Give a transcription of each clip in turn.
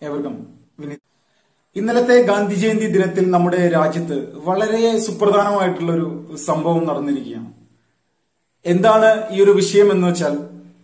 ഏവർക്കും വിനീത് ഇന്നലത്തെ ഗാന്ധി ജയന്തി ദിനത്തിൽ നമ്മുടെ രാജ്യത്ത് വളരെ സുപ്രധാനമായിട്ടുള്ള ഒരു സംഭവം നടന്നിരിക്കുകയാണ് എന്താണ് ഈ ഒരു വിഷയം എന്ന് വെച്ചാൽ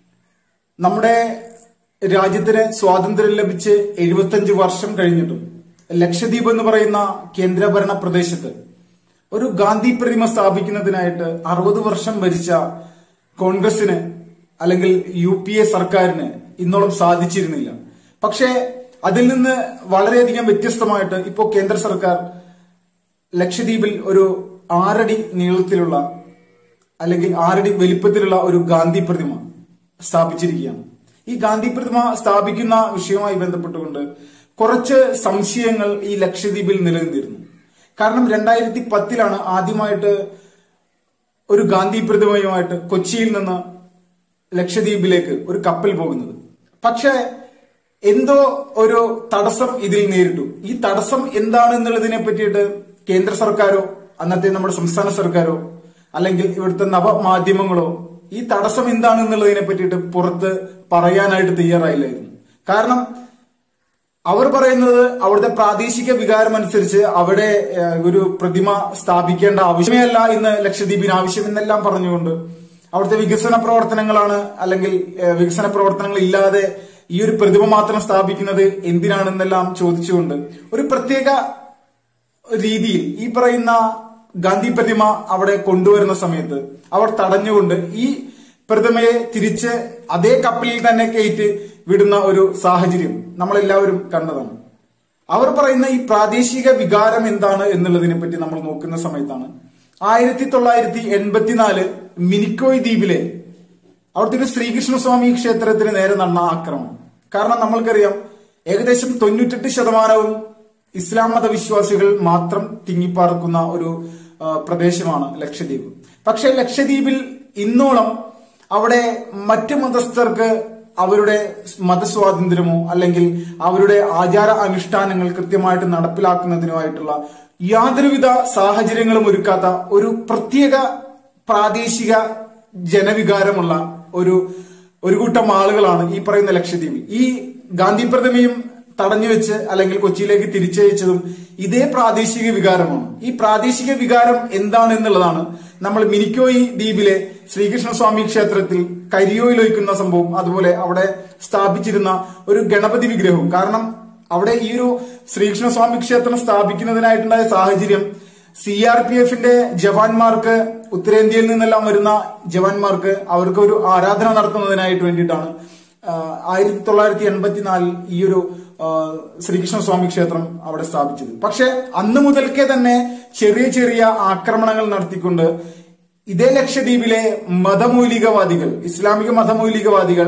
നമ്മുടെ രാജ്യത്തിന് സ്വാതന്ത്ര്യം ലഭിച്ച് എഴുപത്തഞ്ച് വർഷം കഴിഞ്ഞിട്ടും ലക്ഷദ്വീപ് എന്ന് പറയുന്ന കേന്ദ്രഭരണ പ്രദേശത്ത് ഒരു ഗാന്ധി പ്രതിമ സ്ഥാപിക്കുന്നതിനായിട്ട് അറുപത് വർഷം ഭരിച്ച കോൺഗ്രസിന് അല്ലെങ്കിൽ യു പി എ സർക്കാരിന് ഇന്നോളം സാധിച്ചിരുന്നില്ല പക്ഷേ അതിൽ നിന്ന് വളരെയധികം വ്യത്യസ്തമായിട്ട് ഇപ്പോൾ കേന്ദ്ര സർക്കാർ ലക്ഷദ്വീപിൽ ഒരു ആറടി നീളത്തിലുള്ള അല്ലെങ്കിൽ ആറടി വലിപ്പത്തിലുള്ള ഒരു ഗാന്ധി പ്രതിമ സ്ഥാപിച്ചിരിക്കുകയാണ് ഈ ഗാന്ധി പ്രതിമ സ്ഥാപിക്കുന്ന വിഷയവുമായി ബന്ധപ്പെട്ടുകൊണ്ട് കുറച്ച് സംശയങ്ങൾ ഈ ലക്ഷദ്വീപിൽ നിലനിന്നിരുന്നു കാരണം രണ്ടായിരത്തി പത്തിലാണ് ആദ്യമായിട്ട് ഒരു ഗാന്ധി പ്രതിമയുമായിട്ട് കൊച്ചിയിൽ നിന്ന് ലക്ഷദ്വീപിലേക്ക് ഒരു കപ്പൽ പോകുന്നത് പക്ഷേ എന്തോ ഒരു തടസ്സം ഇതിൽ നേരിട്ടു ഈ തടസ്സം എന്താണ് എന്നുള്ളതിനെ പറ്റിയിട്ട് കേന്ദ്ര സർക്കാരോ അന്നത്തെ നമ്മുടെ സംസ്ഥാന സർക്കാരോ അല്ലെങ്കിൽ ഇവിടുത്തെ നവമാധ്യമങ്ങളോ ഈ തടസ്സം എന്താണ് എന്നുള്ളതിനെ പറ്റിയിട്ട് പുറത്ത് പറയാനായിട്ട് തയ്യാറായില്ലായിരുന്നു കാരണം അവർ പറയുന്നത് അവിടുത്തെ പ്രാദേശിക വികാരം അനുസരിച്ച് അവിടെ ഏഹ്, ഒരു പ്രതിമ സ്ഥാപിക്കേണ്ട ആവശ്യമേ അല്ല ഇന്ന് ലക്ഷദ്വീപിന് ആവശ്യം എന്നെല്ലാം പറഞ്ഞുകൊണ്ട് അവിടുത്തെ വികസന പ്രവർത്തനങ്ങളാണ് അല്ലെങ്കിൽ ഏഹ്, വികസന പ്രവർത്തനങ്ങൾ ഇല്ലാതെ ഈ ഒരു പ്രതിമ മാത്രം സ്ഥാപിക്കുന്നത് എന്തിനാണെന്നെല്ലാം ചോദിച്ചുകൊണ്ട് ഒരു പ്രത്യേക രീതിയിൽ ഈ പറയുന്ന ഗാന്ധി പ്രതിമ അവിടെ കൊണ്ടുവരുന്ന സമയത്ത് അവർ തടഞ്ഞുകൊണ്ട് ഈ പ്രതിമയെ തിരിച്ച് അതേ കപ്പലിൽ തന്നെ കയറ്റി വിടുന്ന ഒരു സാഹചര്യം നമ്മളെല്ലാവരും കണ്ടതാണ് അവർ പറയുന്ന ഈ പ്രാദേശിക വികാരം എന്താണ് എന്നുള്ളതിനെ പറ്റി നമ്മൾ നോക്കുന്ന സമയത്താണ് ആയിരത്തി തൊള്ളായിരത്തി എൺപത്തിനാല് മിനിക്കോയ് ദ്വീപിലെ അവിടുത്തെ ഒരു ശ്രീകൃഷ്ണസ്വാമി ക്ഷേത്രത്തിന് നേരെ നടന്ന ആക്രമണം കാരണം നമ്മൾക്കറിയാം ഏകദേശം തൊണ്ണൂറ്റെട്ട് ശതമാനവും ഇസ്ലാം മതവിശ്വാസികൾ മാത്രം തിങ്ങിപ്പാർക്കുന്ന ഒരു ആ, പ്രദേശമാണ് ലക്ഷദ്വീപ് പക്ഷെ ലക്ഷദ്വീപിൽ ഇന്നോളം അവിടെ മറ്റ് മതസ്ഥർക്ക് അവരുടെ മതസ്വാതന്ത്ര്യമോ അല്ലെങ്കിൽ അവരുടെ ആചാര അനുഷ്ഠാനങ്ങൾ കൃത്യമായിട്ട് നടപ്പിലാക്കുന്നതിനുമായിട്ടുള്ള യാതൊരുവിധ സാഹചര്യങ്ങളും ഒരുക്കാത്ത ഒരു പ്രത്യേക പ്രാദേശിക ജനവികാരമുള്ള ഒരു ഒരു കൂട്ടം ആളുകളാണ് ഈ പറയുന്ന ലക്ഷദ്വീപിൽ ഈ ഗാന്ധി പ്രതിമയും തടഞ്ഞു വെച്ച് അല്ലെങ്കിൽ കൊച്ചിയിലേക്ക് തിരിച്ചയച്ചതും ഇതേ പ്രാദേശിക വികാരമാണ് ഈ പ്രാദേശിക വികാരം എന്താണ് എന്നുള്ളതാണ് നമ്മൾ മിനിക്കോയി ദ്വീപിലെ ശ്രീകൃഷ്ണസ്വാമി ക്ഷേത്രത്തിൽ കരിയോയിൽ ഒഴിക്കുന്ന സംഭവം അതുപോലെ അവിടെ സ്ഥാപിച്ചിരുന്ന ഒരു ഗണപതി വിഗ്രഹവും കാരണം അവിടെ ഈ ഒരു ശ്രീകൃഷ്ണസ്വാമി ക്ഷേത്രം സ്ഥാപിക്കുന്നതിനായിട്ടുണ്ടായ സാഹചര്യം സി ആർ പി എഫിന്റെ ജവാന്മാർക്ക് ഉത്തരേന്ത്യയിൽ നിന്നെല്ലാം വരുന്ന ജവാന്മാർക്ക് അവർക്ക് ഒരു ആരാധന നടത്തുന്നതിനായിട്ട് വേണ്ടിയിട്ടാണ് ആയിരത്തി തൊള്ളായിരത്തി എൺപത്തിനാലിൽ ഈ ഒരു ആ, ശ്രീകൃഷ്ണസ്വാമി ക്ഷേത്രം അവിടെ സ്ഥാപിച്ചത് പക്ഷെ അന്ന് മുതൽക്കേ തന്നെ ചെറിയ ചെറിയ ആക്രമണങ്ങൾ നടത്തിക്കൊണ്ട് ഇതേ ലക്ഷദ്വീപിലെ മതമൗലികവാദികൾ ഇസ്ലാമിക മതമൗലികവാദികൾ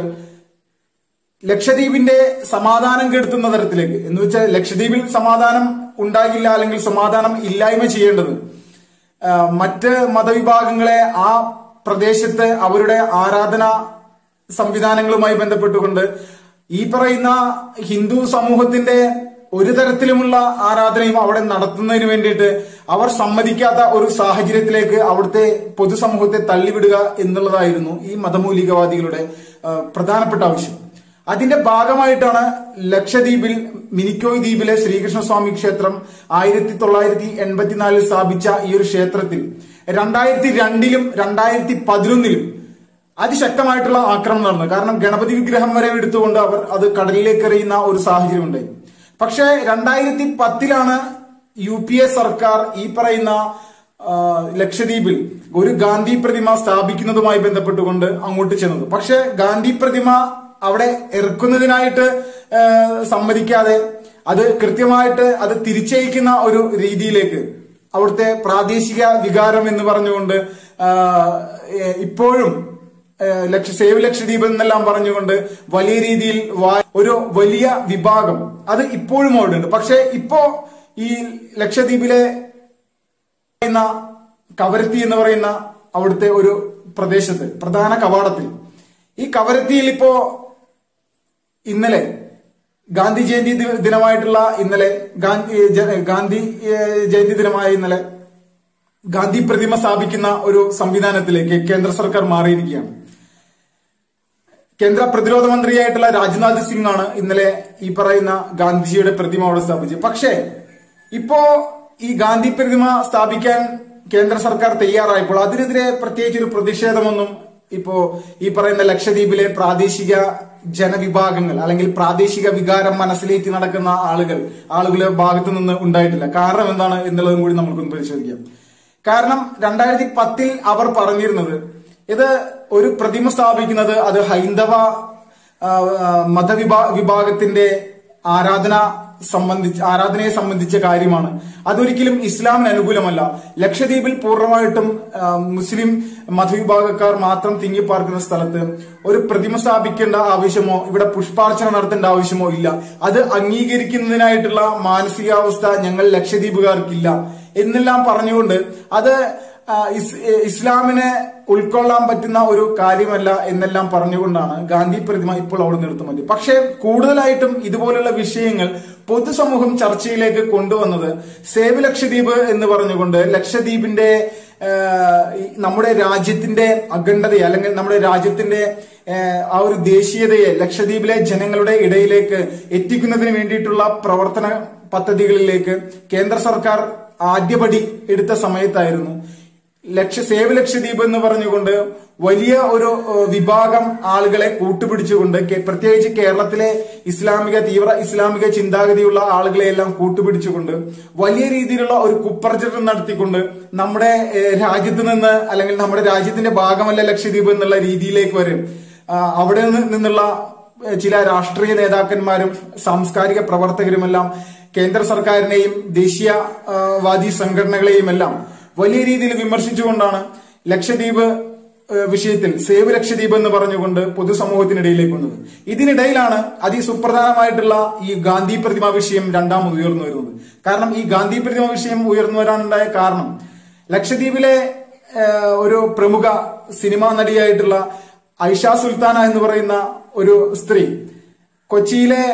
ലക്ഷദ്വീപിന്റെ സമാധാനം കെടുത്തുന്ന തരത്തിലേക്ക് എന്ന് വെച്ചാൽ ലക്ഷദ്വീപിൽ സമാധാനം ഉണ്ടാകില്ല അല്ലെങ്കിൽ സമാധാനം ഇല്ലായ്മ ചെയ്യേണ്ടത് ആ, മറ്റ് മതവിഭാഗങ്ങളെ ആ പ്രദേശത്ത് അവരുടെ ആരാധന സംവിധാനങ്ങളുമായി ബന്ധപ്പെട്ടുകൊണ്ട് ഈ പറയുന്ന ഹിന്ദു സമൂഹത്തിന്റെ ഒരു തരത്തിലുമുള്ള ആരാധനയും അവിടെ നടത്തുന്നതിന് വേണ്ടിയിട്ട് അവർ സമ്മതിക്കാത്ത ഒരു സാഹചര്യത്തിലേക്ക് അവിടുത്തെ പൊതുസമൂഹത്തെ തള്ളിവിടുക എന്നുള്ളതായിരുന്നു ഈ മതമൗലികവാദികളുടെ ആ, പ്രധാനപ്പെട്ട ആവശ്യം അതിന്റെ ഭാഗമായിട്ടാണ് ലക്ഷദ്വീപിൽ മിനിക്കോയ് ദ്വീപിലെ ശ്രീകൃഷ്ണസ്വാമി ക്ഷേത്രം ആയിരത്തി തൊള്ളായിരത്തി എൺപത്തിനാലിൽ സ്ഥാപിച്ച ഈ ഒരു ക്ഷേത്രത്തിൽ രണ്ടായിരത്തി രണ്ടിലും രണ്ടായിരത്തി പതിനൊന്നിലും അതിശക്തമായിട്ടുള്ള ആക്രമണം നടന്നു കാരണം ഗണപതി വിഗ്രഹം വരെ എടുത്തുകൊണ്ട് അവർ അത് കടലിലേക്ക് എറിയുന്ന ഒരു സാഹചര്യം ഉണ്ടായി പക്ഷേ രണ്ടായിരത്തി പത്തിലാണ് യു പി എ സർക്കാർ ഈ പറയുന്ന ആ, ലക്ഷദ്വീപിൽ ഒരു ഗാന്ധി പ്രതിമ സ്ഥാപിക്കുന്നതുമായി ബന്ധപ്പെട്ടുകൊണ്ട് അങ്ങോട്ട് ചെന്നത് പക്ഷെ ഗാന്ധി പ്രതിമ അവിടെ ഇറക്കുന്നതിനായിട്ട് ആ, സമ്മതിക്കാതെ അത് കൃത്യമായിട്ട് അത് തിരിച്ചയക്കുന്ന ഒരു രീതിയിലേക്ക് അവിടുത്തെ പ്രാദേശിക വികാരം എന്ന് പറഞ്ഞുകൊണ്ട് ആ, ഏ, ഇപ്പോഴും ഏ, ലക്ഷ സേവ് ലക്ഷദ്വീപ് എന്നെല്ലാം പറഞ്ഞുകൊണ്ട് വലിയ രീതിയിൽ വാ- ഒരു വലിയ വിഭാഗം അത് ഇപ്പോഴും അവിടെ ഉണ്ട് പക്ഷെ ഇപ്പോ ഈ ലക്ഷദ്വീപിലെ പറയുന്ന കവരത്തി എന്ന് പറയുന്ന അവിടുത്തെ ഒരു പ്രദേശത്ത് പ്രധാന കവാടത്തിൽ ഈ കവരത്തിയിൽ ഇപ്പോ ഇന്നലെ ഗാന്ധി ജയന്തി ദി- ദിനമായിട്ടുള്ള ഇന്നലെ ഗാന്ധി ജ- ഗാന്ധി ഏ, ജയന്തി ദിനമായ ഇന്നലെ ഗാന്ധി പ്രതിമ സ്ഥാപിക്കുന്ന ഒരു സംവിധാനത്തിലേക്ക് കേന്ദ്ര സർക്കാർ മാറിയിരിക്കുകയാണ് കേന്ദ്ര പ്രതിരോധ മന്ത്രിയായിട്ടുള്ള രാജ്നാഥ് സിംഗ് ആണ് ഇന്നലെ ഈ പറയുന്ന ഗാന്ധിജിയുടെ പ്രതിമ അവിടെ സ്ഥാപിച്ചത് പക്ഷേ ഇപ്പോ ഈ ഗാന്ധി പ്രതിമ സ്ഥാപിക്കാൻ കേന്ദ്ര സർക്കാർ തയ്യാറായപ്പോൾ അതിനെതിരെ പ്രത്യേകിച്ച് ഒരു പ്രതിഷേധമൊന്നും ഇപ്പോ ഈ പറയുന്ന ലക്ഷദ്വീപിലെ പ്രാദേശിക ജനവിഭാഗങ്ങൾ അല്ലെങ്കിൽ പ്രാദേശിക വികാരം മനസ്സിലേറ്റി നടക്കുന്ന ആളുകൾ ആളുകളുടെ ഭാഗത്തു നിന്ന് ഉണ്ടായിട്ടില്ല കാരണം എന്താണ് എന്നുള്ളതും കൂടി നമുക്കൊന്ന് പരിശോധിക്കാം കാരണം രണ്ടായിരത്തി പത്തിൽ അവർ പറഞ്ഞിരുന്നത് ഇത് ഒരു പ്രതിമ സ്ഥാപിക്കുന്നത് അത് ഹൈന്ദവ ആ, ആ, മതവിഭാ വിഭാഗത്തിന്റെ ആരാധന സംബന്ധിച്ച് ആരാധനയെ സംബന്ധിച്ച കാര്യമാണ് അതൊരിക്കലും ഇസ്ലാമിന് അനുകൂലമല്ല ലക്ഷദ്വീപിൽ പൂർണ്ണമായിട്ടും ആ, മുസ്ലിം മതവിഭാഗക്കാർ മാത്രം തിങ്ങിപ്പാർക്കുന്ന സ്ഥലത്ത് ഒരു പ്രതിമ സ്ഥാപിക്കേണ്ട ആവശ്യമോ ഇവിടെ പുഷ്പാർച്ചന നടത്തേണ്ട ആവശ്യമോ ഇല്ല അത് അംഗീകരിക്കുന്നതിനായിട്ടുള്ള മാനസികാവസ്ഥ ഞങ്ങൾ ലക്ഷദ്വീപുകാർക്കില്ല എന്നെല്ലാം പറഞ്ഞുകൊണ്ട് അത് ആ, ഇസ്- ഏ, ഇസ്ലാമിനെ ഉൾക്കൊള്ളാൻ പറ്റുന്ന ഒരു കാര്യമല്ല എന്നെല്ലാം പറഞ്ഞുകൊണ്ടാണ് ഗാന്ധി പ്രതിമ ഇപ്പോൾ അവിടെ നിർത്തി മാറ്റി പക്ഷേ കൂടുതലായിട്ടും ഇതുപോലുള്ള വിഷയങ്ങൾ പൊതുസമൂഹം ചർച്ചയിലേക്ക് കൊണ്ടുവന്നത് സേവ് ലക്ഷദ്വീപ് എന്ന് പറഞ്ഞുകൊണ്ട് ലക്ഷദ്വീപിന്റെ ആ, ഈ നമ്മുടെ രാജ്യത്തിന്റെ അഖണ്ഡതയെ അല്ലെങ്കിൽ നമ്മുടെ രാജ്യത്തിന്റെ ആ, ആ ഒരു ദേശീയതയെ ലക്ഷദ്വീപിലെ ജനങ്ങളുടെ ഇടയിലേക്ക് എത്തിക്കുന്നതിന് വേണ്ടിയിട്ടുള്ള പ്രവർത്തന പദ്ധതികളിലേക്ക് കേന്ദ്ര സർക്കാർ ആദ്യപടി എടുത്ത സമയത്തായിരുന്നു ലക്ഷ സേവ് ലക്ഷദ്വീപ് എന്ന് പറഞ്ഞുകൊണ്ട് വലിയ ഒരു ഏഹ്, വിഭാഗം ആളുകളെ കൂട്ടുപിടിച്ചുകൊണ്ട് കെ- പ്രത്യേകിച്ച് കേരളത്തിലെ ഇസ്ലാമിക തീവ്ര ഇസ്ലാമിക ചിന്താഗതിയുള്ള ആളുകളെ എല്ലാം കൂട്ടുപിടിച്ചുകൊണ്ട് വലിയ രീതിയിലുള്ള ഒരു കുപ്രചരണം നടത്തിക്കൊണ്ട് നമ്മുടെ ഏഹ്, രാജ്യത്ത് നിന്ന് അല്ലെങ്കിൽ നമ്മുടെ രാജ്യത്തിന്റെ ഭാഗമല്ല ലക്ഷദ്വീപ് എന്നുള്ള രീതിയിലേക്ക് വരും ആ, അവിടെ നിന്ന് നിന്നുള്ള ഏഹ്, ചില രാഷ്ട്രീയ നേതാക്കന്മാരും സാംസ്കാരിക പ്രവർത്തകരുമെല്ലാം കേന്ദ്ര സർക്കാരിനെയും ദേശീയവാദി സംഘടനകളെയും എല്ലാം വലിയ രീതിയിൽ വിമർശിച്ചുകൊണ്ടാണ് ലക്ഷദ്വീപ് ഏഹ്, വിഷയത്തിൽ സേവ് ലക്ഷദ്വീപ് എന്ന് പറഞ്ഞുകൊണ്ട് പൊതുസമൂഹത്തിനിടയിലേക്ക് വന്നത് ഇതിനിടയിലാണ് അതിസുപ്രധാനമായിട്ടുള്ള ഈ ഗാന്ധി പ്രതിമ വിഷയം രണ്ടാമത് ഉയർന്നു വരുന്നത് കാരണം ഈ ഗാന്ധി പ്രതിമ വിഷയം ഉയർന്നു വരാനുണ്ടായ കാരണം ലക്ഷദ്വീപിലെ ഏഹ്, ഒരു പ്രമുഖ സിനിമാ നടിയായിട്ടുള്ള ഐഷ സുൽത്താന എന്ന് പറയുന്ന ഒരു സ്ത്രീ കൊച്ചിയിലെ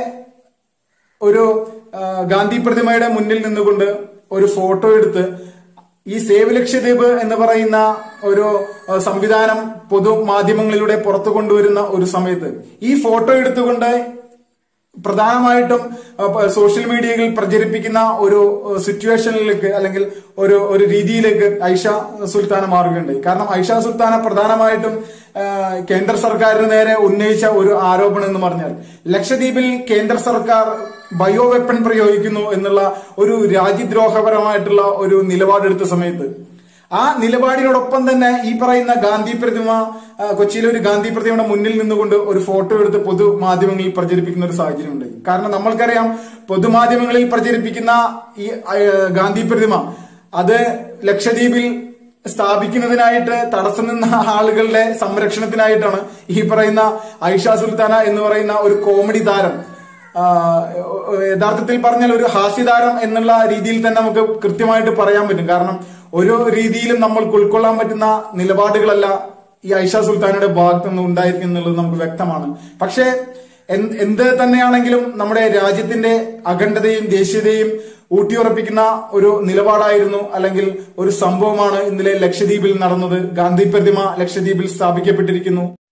ഒരു ആ, ഗാന്ധി പ്രതിമയുടെ മുന്നിൽ നിന്നുകൊണ്ട് ഒരു ഫോട്ടോ എടുത്ത് ഈ സേവ് ലക്ഷദ്വീപ് എന്ന് പറയുന്ന ഒരു ആ, സംവിധാനം പൊതുമാധ്യമങ്ങളിലൂടെ പുറത്തു കൊണ്ടുവരുന്ന ഒരു സമയത്ത് ഈ ഫോട്ടോ എടുത്തുകൊണ്ട് പ്രധാനമായിട്ടും ആ, പ- സോഷ്യൽ മീഡിയകളിൽ പ്രചരിപ്പിക്കുന്ന ഒരു ആ, സിറ്റുവേഷനിലേക്ക് അല്ലെങ്കിൽ ഒരു ഒരു രീതിയിലേക്ക് ഐഷ സുൽത്താന മാറുകയുണ്ടായി കാരണം ഐഷ സുൽത്താന പ്രധാനമായിട്ടും ആ, കേന്ദ്ര സർക്കാരിന് നേരെ ഉന്നയിച്ച ഒരു ആരോപണം എന്ന് പറഞ്ഞാൽ ലക്ഷദ്വീപിൽ കേന്ദ്ര സർക്കാർ ബയോ വെപ്പൺ പ്രയോഗിക്കുന്നു എന്നുള്ള ഒരു രാജ്യദ്രോഹപരമായിട്ടുള്ള ഒരു നിലപാടെടുത്ത സമയത്ത് ആ നിലപാടിനോടൊപ്പം തന്നെ ഈ പറയുന്ന ഗാന്ധി പ്രതിമ ആ, കൊച്ചിയിലെ ഒരു ഗാന്ധി പ്രതിമയുടെ മുന്നിൽ നിന്നുകൊണ്ട് ഒരു ഫോട്ടോ എടുത്ത് പൊതുമാധ്യമങ്ങളിൽ പ്രചരിപ്പിക്കുന്ന ഒരു സാഹചര്യം ഉണ്ട് കാരണം നമ്മൾക്കറിയാം പൊതുമാധ്യമങ്ങളിൽ പ്രചരിപ്പിക്കുന്ന ഈ ആ, ഗാന്ധി പ്രതിമ അത് ലക്ഷദ്വീപിൽ സ്ഥാപിക്കുന്നതിനായിട്ട് തടസ്സം നിന്ന ആളുകളുടെ സംരക്ഷണത്തിനായിട്ടാണ് ഈ പറയുന്ന ഐഷ സുൽത്താന എന്ന് പറയുന്ന ഒരു കോമഡി താരം ആ, യഥാർത്ഥത്തിൽ പറഞ്ഞാൽ ഒരു ഹാസ്യതാരം എന്നുള്ള രീതിയിൽ തന്നെ നമുക്ക് കൃത്യമായിട്ട് പറയാൻ പറ്റും കാരണം ഓരോ രീതിയിലും നമ്മൾക്ക് ഉൾക്കൊള്ളാൻ പറ്റുന്ന നിലപാടുകളല്ല ഈ ഐഷ സുൽത്താനയുടെ ഭാഗത്തു നിന്ന് ഉണ്ടായിരിക്കും എന്നുള്ളത് നമുക്ക് വ്യക്തമാണ് പക്ഷേ എന്ത് എന്ത് തന്നെയാണെങ്കിലും നമ്മുടെ രാജ്യത്തിന്റെ അഖണ്ഡതയും ദേശീയതയും ഊട്ടിയുറപ്പിക്കുന്ന ഒരു നിലപാടായിരുന്നു അല്ലെങ്കിൽ ഒരു സംഭവമാണ് ഇന്നലെ ലക്ഷദ്വീപിൽ നടന്നത് ഗാന്ധി പ്രതിമ ലക്ഷദ്വീപിൽ സ്ഥാപിക്കപ്പെട്ടിരിക്കുന്നു